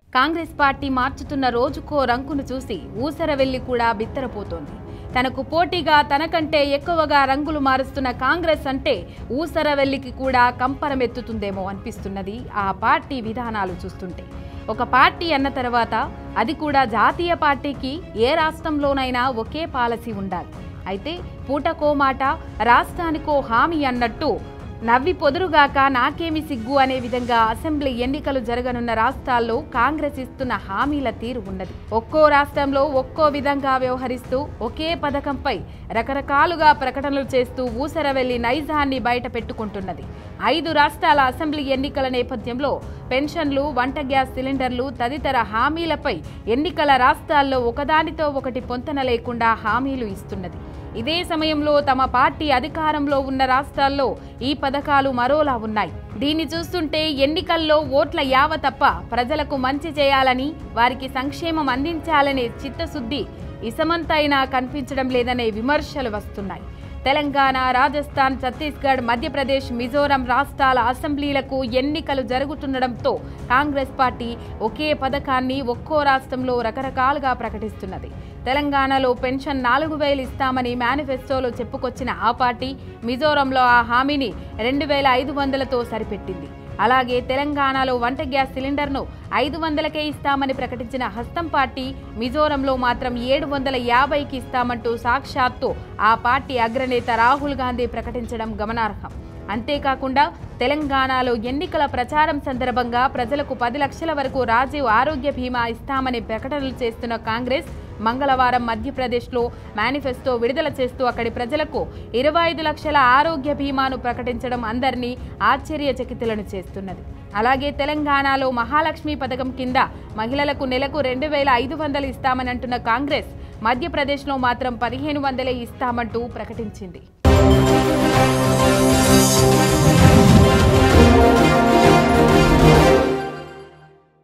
Congress party మార్చుతున్న రోజుకో రంగును చూసి ఊసరవెల్లి కూడా బిత్తరపోతోంది తనకు పోటీగా తనకంటే ఎక్కువగా రంగులు మారుస్తున్న కాంగ్రెస్ అంటే ఊసరవెల్లికి కూడా కంపరమెత్తుతుందేమో అనిపిస్తున్నది ఆ పార్టీ విధానాలు చూస్తుంటే ఒక పార్టీ అన్న తర్వాత అది కూడా జాతీయ పార్టీకి ఏ రాష్ట్రంలోనైనా ఒకే పాలసీ ఉండాలి అయితే పూటకో మాట రాష్ట్రానికో హామీ అన్నట్టు నవ్వి పొదురుగాక నాకేమి సిగ్గు అనే విధంగా అసెంబ్లీ ఎన్నికలు జరగనున్న రాష్ట్రాల్లో కాంగ్రెస్ ఇస్తున్న హామీల తీరు ఉన్నది ఒక్కో రాష్ట్రంలో ఒక్కో విధంగా వ్యవహరిస్తూ ఒకే పథకంపై రకరకాలుగా ప్రకటనలు చేస్తూ ఊసరవెల్లి నైజాన్ని బయట పెట్టుకుంటున్నది ఐదు రాష్ట్రాల అసెంబ్లీ ఎన్నికల నేపథ్యంలో పెన్షన్లు వంట గ్యాస్ సిలిండర్లు తదితర హామీలపై ఎన్నికల రాష్ట్రాల్లో ఒకదానితో ఒకటి పొంతన లేకుండా హామీలు ఇస్తున్నది ఇదే సమయంలో తమ పార్టీ అధికారంలో ఉన్న రాష్ట్రాల్లో ఈ పథకాలు మరోలా ఉన్నాయి దీన్ని చూస్తుంటే ఎన్నికల్లో ఓట్ల యావ తప్ప ప్రజలకు మంచి చేయాలని వారికి సంక్షేమం అందించాలనే చిత్తశుద్ధి ఇసమంతైనా కనిపించడం లేదనే విమర్శలు వస్తున్నాయి తెలంగాణ రాజస్థాన్ ఛత్తీస్గఢ్ మధ్యప్రదేశ్ మిజోరం రాష్ట్రాల అసెంబ్లీలకు ఎన్నికలు జరుగుతుండడంతో కాంగ్రెస్ పార్టీ ఒకే పథకాన్ని ఒక్కో రాష్ట్రంలో రకరకాలుగా ప్రకటిస్తున్నది తెలంగాణలో పెన్షన్ నాలుగు వేలు ఇస్తామని మేనిఫెస్టోలో చెప్పుకొచ్చిన ఆ పార్టీ మిజోరంలో ఆ హామీని రెండు వేల ఐదు వందలతో సరిపెట్టింది అలాగే తెలంగాణలో వంట గ్యాస్ సిలిండర్ను ఐదు వందలకే ఇస్తామని ప్రకటించిన హస్తం పార్టీ మిజోరంలో మాత్రం ఏడు వందల యాభైకి ఇస్తామంటూ సాక్షాత్తు ఆ పార్టీ అగ్రనేత రాహుల్ గాంధీ ప్రకటించడం గమనార్హం అంతేకాకుండా తెలంగాణలో ఎన్నికల ప్రచారం సందర్భంగా ప్రజలకు పది లక్షల వరకు రాజీవ్ ఆరోగ్య బీమా ఇస్తామని ప్రకటనలు చేస్తున్న కాంగ్రెస్ మంగళవారం మధ్యప్రదేశ్లో మేనిఫెస్టో విడుదల చేస్తూ అక్కడి ప్రజలకు ఇరవై ఐదు లక్షల ఆరోగ్య బీమాను ప్రకటించడం అందరినీ ఆశ్చర్యచకితులను చేస్తున్నది అలాగే తెలంగాణలో మహాలక్ష్మి పథకం కింద మహిళలకు నెలకు రెండు వేల ఐదు వందలు ఇస్తామని అంటున్న కాంగ్రెస్ మధ్యప్రదేశ్లో మాత్రం పదిహేను వందలే ఇస్తామంటూ ప్రకటించింది